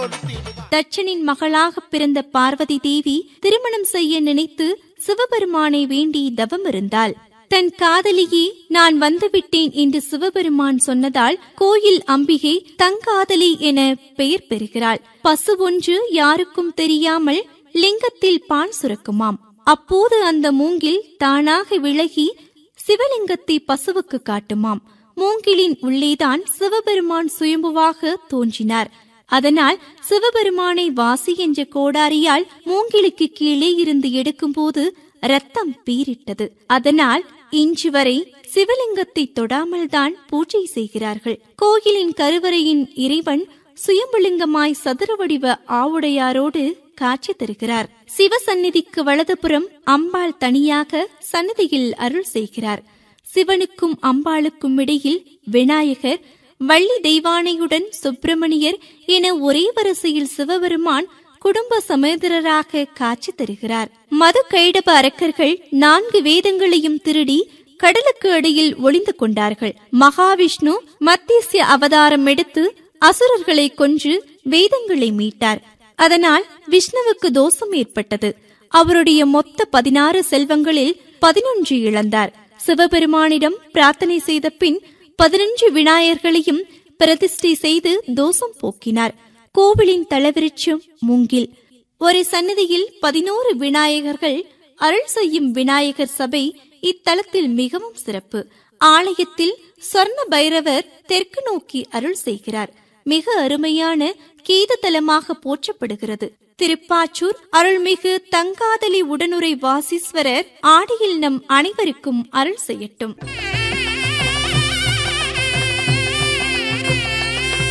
கொடுத்திடுவான் தட்சனின் மகளாக பிறந்த பார்வதி தேவி திருமணம் செய்ய நினைத்து சிவபெருமானை வேண்டி தவம் இருந்தாள் தன் காதலியே நான் வந்துவிட்டேன் என்று சிவபெருமான் சொன்னதால் கோயில் அம்பிகை தங்காதலி என பெயர் பெறுகிறாள் பசு ஒன்று யாருக்கும் தெரியாமல் லிங்கத்தில் பான் சுரக்குமாம் அப்போது அந்த மூங்கில் தானாக விலகி சிவலிங்கத்தை பசுவுக்கு காட்டுமாம் மூங்கிலின் உள்ளேதான் சிவபெருமான் சுயம்புவாக தோன்றினார் அதனால் சிவபெருமானை வாசி என்ற கோடாரியால் மூங்கிலுக்கு கீழே இருந்து எடுக்கும்போது ரத்தம் பீரிட்டது அதனால் இன்று வரை சிவலிங்கத்தை தொடாமல்தான் பூஜை செய்கிறார்கள் கோயிலின் கருவறையின் இறைவன் சுயம்புலிங்கமாய் சதுர வடிவ ஆவுடையாரோடு காட்சி தருகிறார் சிவசந்நிதிக்கு வலதுபுறம் அம்பாள் தனியாக சன்னதியில் அருள் செய்கிறார் சிவனுக்கும் அம்பாளுக்கும் இடையில் விநாயகர் வள்ளி தெய்வானையுடன் சுப்பிரமணியர் என ஒரே வரிசையில் சிவபெருமான் குடும்ப சமேதரராக காட்சி தருகிறார் மது கைடப அரக்கர்கள் நான்கு வேதங்களையும் திருடி கடலுக்கு அடியில் ஒளிந்து கொண்டார்கள் மகாவிஷ்ணு மத்தியசிய அவதாரம் எடுத்து அசுரர்களை கொன்று வேதங்களை மீட்டார் அதனால் விஷ்ணுவுக்கு தோஷம் ஏற்பட்டது அவருடைய மொத்த பதினாறு செல்வங்களில் பதினொன்று இழந்தார் சிவபெருமானிடம் பிரார்த்தனை செய்த பின் பதினஞ்சு விநாயகர்களையும் பிரதிஷ்டை செய்து தோஷம் போக்கினார் கோவிலின் தலவிருட்சம் மூங்கில் ஒரு சன்னதியில் பதினோரு விநாயகர்கள் அருள் செய்யும் விநாயகர் சபை இத்தலத்தில் மிகவும் சிறப்பு ஆலயத்தில் சொர்ண பைரவர் தெற்கு நோக்கி அருள் செய்கிறார் மிக அருமையான கீதத்தலமாக போற்றப்படுகிறது திருப்பாச்சூர் அருள்மிகு தங்காதலி உடனுரை வாசீஸ்வரர் ஆடியில் நம் அனைவருக்கும் அருள் செய்யட்டும்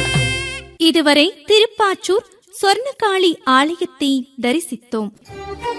இதுவரை திருப்பாச்சூர் சொர்ணகாளி ஆலயத்தை தரிசித்தோம்